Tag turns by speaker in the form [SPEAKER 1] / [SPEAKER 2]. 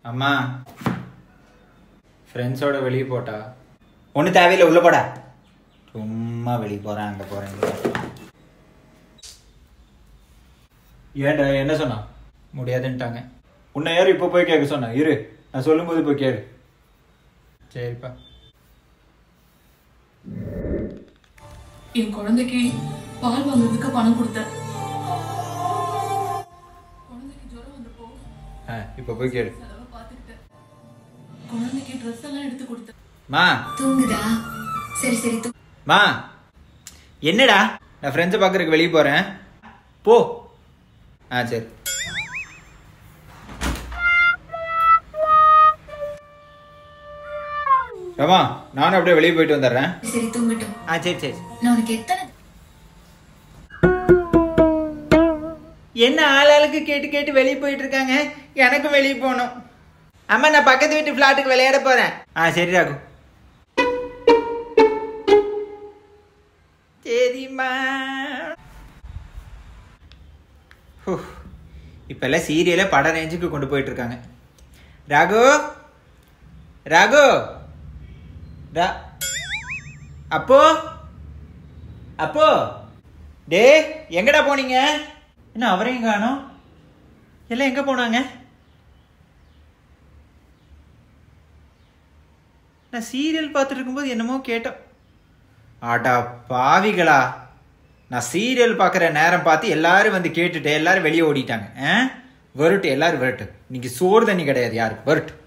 [SPEAKER 1] அம்மா ஃப்ரெண்ட்ஸோட வெளியே போட்டா ஒன்றும் தேவையில்லை உள்ள போடா சும்மா வெளியே போகிறேன் அங்கே போகிறேன் ஏன்டா என்ன சொன்னா முடியாதுன்ட்டாங்க உன்னை யார் இப்போ போய் கேட்க சொன்னா இரு நான் சொல்லும்போது போய் கேளு சரிப்பா
[SPEAKER 2] என் குழந்தைக்கு பால் வாங்குறதுக்கு பணம் கொடுத்தேன் குழந்தைக்கு ஜுரம் வந்தப்போ
[SPEAKER 1] ஆ இப்போ போய் கேளு
[SPEAKER 2] செலவை பார்த்துக்கிட்டேன் குழந்தைக்கு ட்ரெஸ் எல்லாம் எடுத்து கொடுத்தேன்
[SPEAKER 1] மா
[SPEAKER 3] தூங்குதா சரி சரி தூ
[SPEAKER 1] மா என்னடா நான் ஃப்ரெண்ட்ஸை பார்க்கறதுக்கு வெளியே போகிறேன் போ ஆ சரி ரமா நானும் அப்படியே வெளியே போயிட்டு வந்துடுறேன்
[SPEAKER 3] சரி தூங்கட்டும்
[SPEAKER 1] ஆ சரி சரி
[SPEAKER 3] நான் உனக்கு எத்தனை
[SPEAKER 1] என்ன ஆளாளுக்கு கேட்டு கேட்டு வெளியே போயிட்டு இருக்காங்க எனக்கும் வெளியே போகணும் அம்மா நான் பக்கத்து வீட்டு ஃப்ளாட்டுக்கு விளையாட போறேன் ஆ சரி ராகு சரிம்மா ஹூ, இப்பெல்லாம் சீரியலை பட ரேஞ்சுக்கு கொண்டு போயிட்டு இருக்காங்க ராகு ராகு ரா அப்போ அப்போ டே எங்கடா போனீங்க என்ன அவரையும் காணோம் எல்லாம் எங்க போனாங்க நான் சீரியல் பார்த்துட்டு இருக்கும்போது என்னமோ கேட்டோம் ஆடா பாவிகளா நான் சீரியல் பார்க்குற நேரம் பார்த்து எல்லாரும் வந்து கேட்டுட்டு எல்லாரும் வெளியே ஓடிட்டாங்க ஆ? வரட்டு எல்லாரும் வரட்டு இன்னைக்கு சோறு தண்ணி கிடையாது யாருக்கு வரட்டு